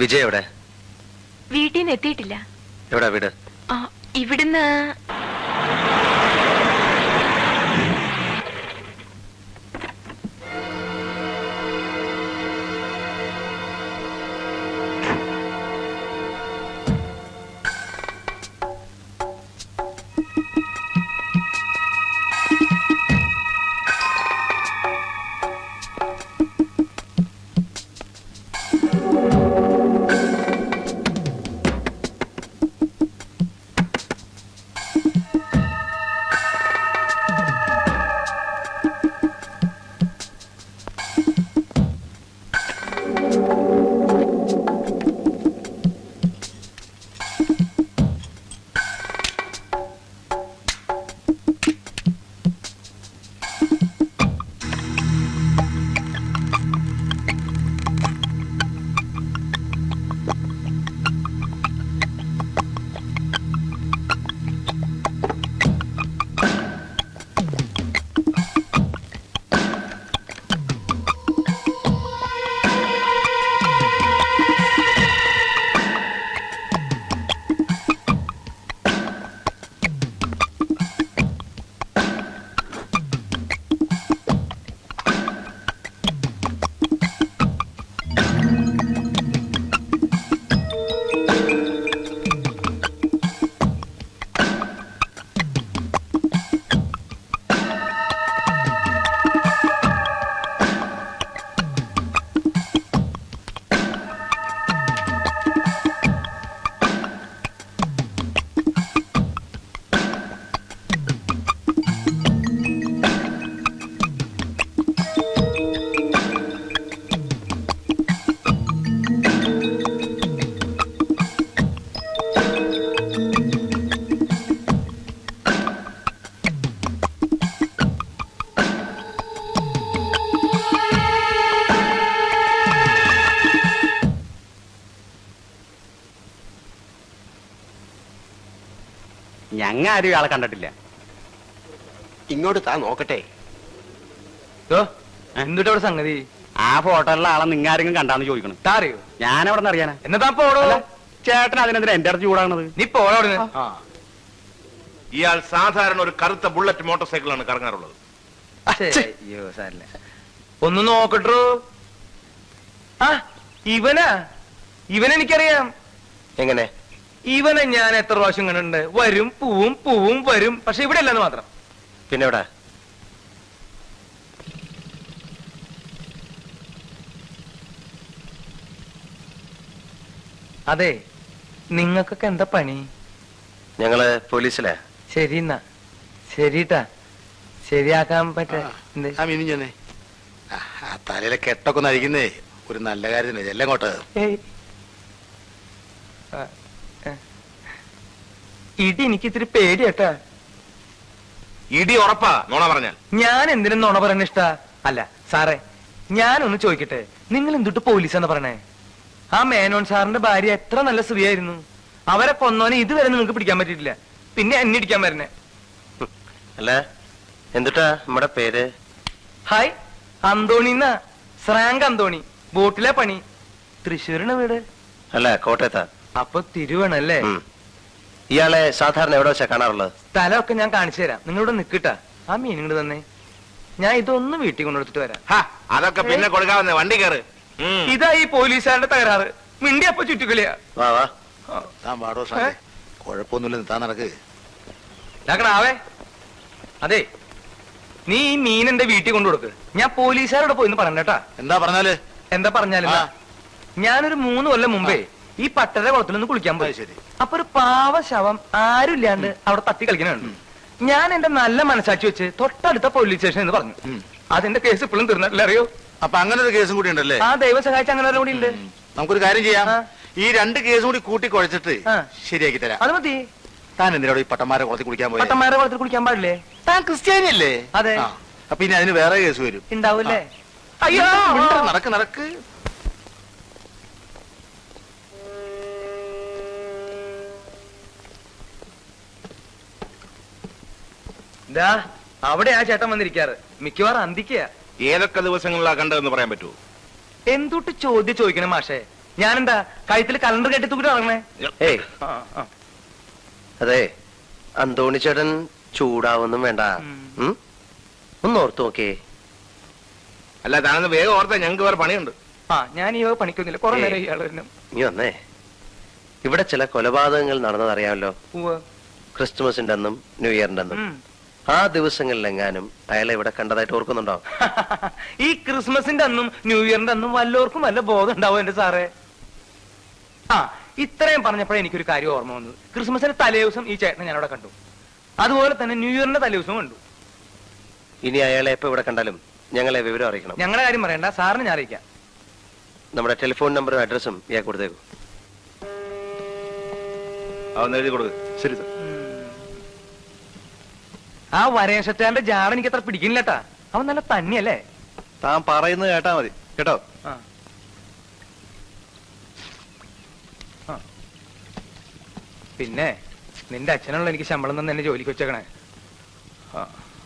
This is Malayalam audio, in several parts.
വിജയ് എവിടെ വീട്ടിൽ നിന്ന് എത്തിയിട്ടില്ല എവിടാ വീട് ആ, ഇവിടുന്ന് ഞങ്ങ ആരും ഇയാളെ കണ്ടിട്ടില്ല ഇങ്ങോട്ട് താ നോക്കട്ടെ എന്തുട്ടാ ഇവിടെ സംഗതി ആ ഫോട്ടോയിലുള്ള ആളെ നിങ്ങ ആരെങ്കിലും കണ്ടാന്ന് ചോദിക്കണം താ അറിയോ ഞാൻ എവിടെ നിന്ന് അറിയാനാ എന്നതാ പോടോ ചേട്ടൻ അതിനെന്തിനാ എന്റെ അടുത്ത് ചൂടാണത് നീ പോടോ അവിടുന്ന്. ഇയാൾ സാധാരണ ഒരു കറുത്ത ബുള്ളറ്റ് മോട്ടോർ സൈക്കിളാണ് കറങ്ങാറുള്ളത് ഛേ, അയ്യോ സാരില്ല ഒന്ന് നോക്കട്ടോ ആ ഇവനാ ഇവനെനിക്കറിയാം എങ്ങനെ ഇവനെ ഞാൻ എത്ര പ്രാവശ്യം കണ്ടിട്ടുണ്ട് വരും പൂവും പൂവും വരും പക്ഷെ ഇവിടെ അല്ലെന്ന് മാത്രം പിന്നെ എവിടെ അതെ നിങ്ങൾക്കൊക്കെ എന്താ പണി ഞങ്ങള് പോലീസിലെ ശരി എന്നാ ശരിട്ടാ ശരിയാക്കാൻ പറ്റ എന്ത്? ആ മിനിഞ്ഞനെ ആ തലയിലെ കെട്ടൊക്കെ ഒന്ന് അഴിക്കുന്നേ ഒരു നല്ല കാര്യത്തിന് എല്ലാം അങ്ങോട്ട് ഏയ്. ആ, ഏ. ഇടി എനിക്ക് ഇത്തിരി പേടിയട്ടാ ഇടി ഉറപ്പാ നോണ പറഞ്ഞാൽ ഞാൻ എന്തിനും നുണ പറയുന്ന ഇഷ്ടാ അല്ല സാറേ ഞാനൊന്ന് ചോദിക്കട്ടെ നിങ്ങൾ എന്തുട്ട് പോലീസാന്ന് പറയണേ ആ മേനോൻ സാറിന്റെ ഭാര്യ എത്ര നല്ല സ്ത്രീയായിരുന്നു അവരെ കൊന്നോനെ ഇതുവരെ നിങ്ങൾക്ക് പിടിക്കാൻ പറ്റിയിട്ടില്ല പിന്നെ എന്നെ ഇടിക്കാൻ വരണേ അല്ല എന്തുട്ടാ നമ്മുടെ പേര് ഹായ് അന്തോണിന്ന ശ്രാങ്ക് അന്തോണി ബോട്ടിലെ പണി തൃശ്ശൂരിന് വീട് അല്ല കോട്ടയത്താ അപ്പൊ തിരുവണല്ലേ ഉം. ഇയാളെ സാധാരണ എവിടെ വെച്ചാ കാണാറുള്ളത് സ്ഥലമൊക്കെ ഞാൻ കാണിച്ചു തരാം നിങ്ങളിവിടെ നിക്കട്ടാ ആ മീൻ ഇങ്ങോട്ട് തന്നെ ഞാൻ ഇതൊന്ന് വീട്ടിൽ കൊണ്ടുകൊടുത്തിട്ട് വരാം ഹാ അതൊക്കെ പിന്നെ കൊടുക്കാവുന്ന വണ്ടി കയറ് ഉം. ഇതാ ഈ പോലീസുകാരുടെ തകരാറ് മിണ്ടി അപ്പൊ ചുറ്റിക്കളിയാ വാ വാ താൻ പാടോ സാറേ കുഴപ്പമൊന്നുമില്ല താൻ നടക്ക് ഇതാക്കണാവേ അതെ നീ ഈ മീൻ എന്റെ വീട്ടിൽ കൊണ്ടു കൊടുക്ക് ഞാൻ പോലീസുകാരോട് പോയിന്ന് പറഞ്ഞേട്ടാ എന്താ പറഞ്ഞാല് എന്താ പറഞ്ഞാലും ആ. ഞാനൊരു മൂന്ന് കൊല്ലം മുമ്പേ ഈ പട്ടര കുളത്തിലൊന്ന് കുളിക്കാൻ പോയി അത് ശരി. അപ്പൊ ഒരു പാവ ശവം ആരും ഇല്ലാണ്ട് അവിടെ തട്ടി കളിക്കണുണ്ട് ഞാൻ എന്റെ നല്ല മനസാക്ഷി വെച്ച് തൊട്ടടുത്ത പോലീസ് സ്റ്റേഷൻ എന്ന് പറഞ്ഞു ഉം. അതിന്റെ കേസ് ഇപ്പോഴും തീർന്നിട്ടില്ല അറിയോ അപ്പൊ അങ്ങനെ ഒരു കേസും കൂടി ഉണ്ടല്ലേ ആ ദൈവം സഹായിച്ച അങ്ങനെ ഒരെണ്ണം കൂടി ഉണ്ട് നമുക്കൊരു കാര്യം ചെയ്യാം ആ. ഈ രണ്ട് കേസും കൂടി കൂട്ടി കുഴച്ചിട്ട് ആ. ശരിയാക്കി തരാം അത് മതി താൻ എന്തിനാണ് ഈ പട്ടന്മാരെ കുളത്തിൽ കുളിക്കാൻ പോയത് പട്ടന്മാരുടെ കുളത്തിൽ കുളിക്കാൻ പാടില്ലേ താൻ ക്രിസ്ത്യാനിയല്ലേ അതെ. ആ. അപ്പൊ ഇനി അതിന് വേറെ കേസ് വരും ഉണ്ടാവൂല്ലേ അയ്യോ മിണ്ടരുത്, നടക്ക് നടക്ക് ദാ അവിടെ ആ ചേട്ടൻ വന്നിരിക്കാറ് മിക്കവാറും അന്തിക്കുക ഏതൊക്കെ ദിവസങ്ങളിലാ കണ്ടതെന്ന് പറയാൻ പറ്റുമോ എന്തുട്ട് ചോദ്യം ചോദിക്കണം മാഷേ ഞാനെന്താ കഴുത്തിൽ കലണ്ടർ കെട്ടി തൂക്കിട്ട് ഇറങ്ങണേ ഏയ് ആ, ആ. അതെ അന്തോണി ചേട്ടൻ ചൂടാവൊന്നും വേണ്ട ഉം. ഉം? ഒന്ന് ഓർത്തു നോക്കിയേ അല്ല താനൊന്ന് വേഗം ഓർത്താ ഞങ്ങൾക്ക് വേറെ പണിയുണ്ട് ആ ഞാൻ ഈ വക പണിക്കൊന്നുമില്ല കുറെ ഏയ്. നേരം ഇയാള് തന്നെ നീ വന്നേ ഇവിടെ ചില കൊലപാതകങ്ങൾ നടന്നതറിയാമല്ലോ ഉവ്വ്. ക്രിസ്തുമസിന്റെ അന്നും ന്യൂ ഇയറിന്റെ അന്നും ഉം. ആ ദിവസങ്ങളിലെങ്ങാനും അയാളെ ഇവിടെ കണ്ടതായിട്ട് ഓർക്കുന്നുണ്ടോ ഈ ക്രിസ്മസിന്റെ അന്നും ന്യൂ ഇയറിന്റെ അന്നും വല്ലവർക്കും വല്ല ബോധം ഉണ്ടാവും എന്റെ സാറേ ആ ഇത്രയും പറഞ്ഞപ്പോഴേ എനിക്കൊരു കാര്യം ഓർമ്മ വന്നത് ക്രിസ്മസിന്റെ തലേദിവസം ഈ ചേട്ടനെ ഞാൻ അവിടെ കണ്ടു അതുപോലെ തന്നെ ന്യൂ ഇയറിന്റെ തലേദിവസം കണ്ടു ഇനി അയാളെ എപ്പോ ഇവിടെ കണ്ടാലും ഞങ്ങളെ വിവരം അറിയിക്കണം ഞങ്ങളുടെ കാര്യം പറയണ്ട സാറിന് ഞാൻ അറിയിക്കാം നമ്മുടെ ടെലിഫോൺ നമ്പറും അഡ്രസ്സും ഇയാൾ കൊടുത്തേക്കും അതൊന്ന് എഴുതി കൊടുക്ക് ശരി സാർ ആ വരേഷറ്റാന്റെ ജാട എനിക്ക് അത്ര പിടിക്കുന്നില്ലട്ടാ അവൻ നല്ല തന്നെയല്ലേ താൻ പറയുന്നത് കേട്ടാ മതി കേട്ടോ ആ. ആ. പിന്നെ നിന്റെ അച്ഛനുള്ള എനിക്ക് ശമ്പളം തന്നെ എന്നെ ജോലിക്ക് വെച്ചേക്കണേ ആ.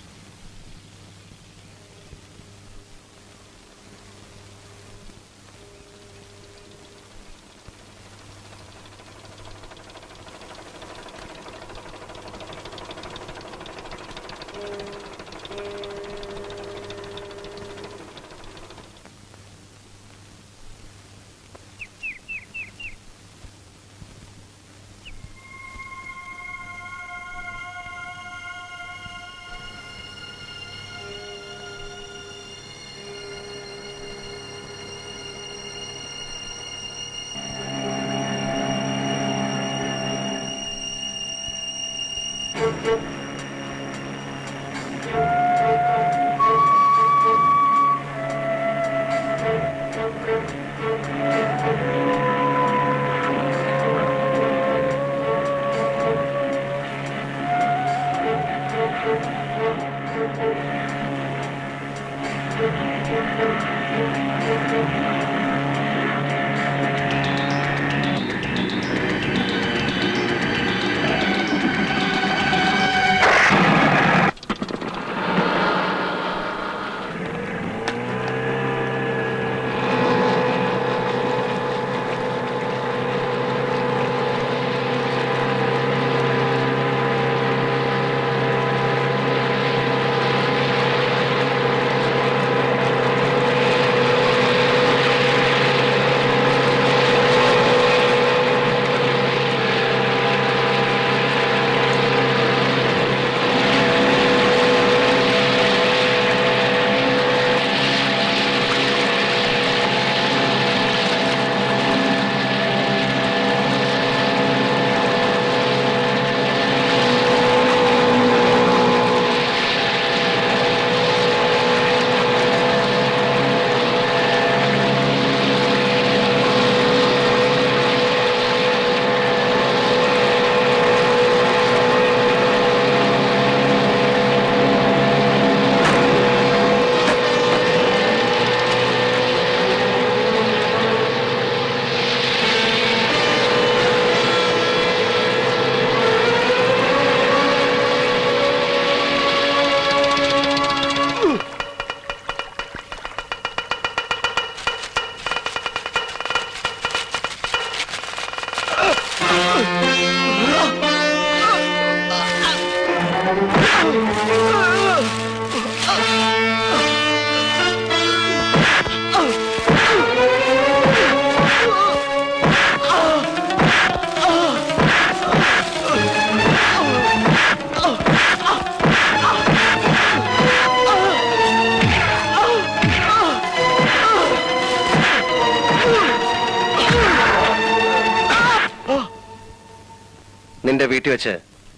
നിന്റെ വീട്ടിൽ വെച്ച്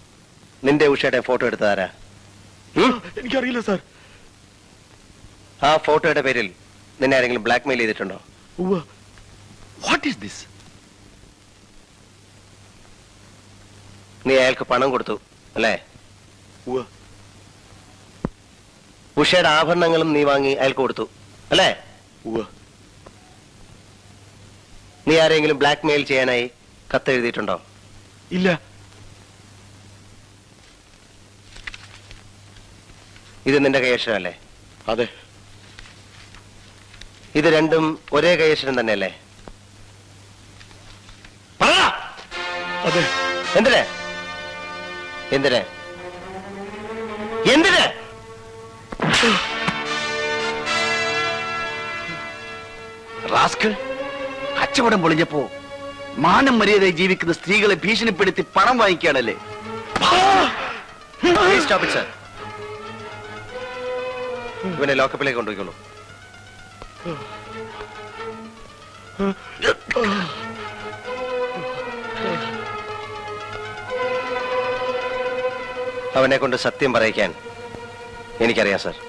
നിന്റെ ഉഷയുടെ ഫോട്ടോ എടുത്തതാരാ ഉം? എനിക്കറിയില്ല സാർ ആ ഫോട്ടോയുടെ പേരിൽ നിന്നെ ആരെങ്കിലും ബ്ലാക്ക് മെയിൽ ചെയ്തിട്ടുണ്ടോ വാട്ട് ഈസ് ദിസ് നീ അയാൾക്ക് പണം കൊടുത്തു അല്ലേ ഉഷയുടെ ആഭരണങ്ങളും നീ വാങ്ങി അയാൾക്ക് കൊടുത്തു അല്ലേ നീ ആരെങ്കിലും ബ്ലാക്ക് മെയിൽ ചെയ്യാനായി കത്ത് എഴുതിയിട്ടുണ്ടോ ഇല്ല ഇത് നിന്റെ കൈയക്ഷരമല്ലേ അതെ ഇത് രണ്ടും ഒരേ കൈയക്ഷരം തന്നെയല്ലേ അതെ എന്തിന് എന്തിന് എന്തിന് റാസ്കൾ കച്ചവടം പൊളിഞ്ഞപ്പോ മാനം മര്യാദയായി ജീവിക്കുന്ന സ്ത്രീകളെ ഭീഷണിപ്പെടുത്തി പണം വാങ്ങിക്കുകയാണല്ലേ Please stop it, sir. ഇവനെ ലോക്കപ്പിലേക്ക് കൊണ്ടുപോയിക്കോളൂ അവനെ കൊണ്ട് സത്യം പറയിക്കാൻ എനിക്കറിയാം സർ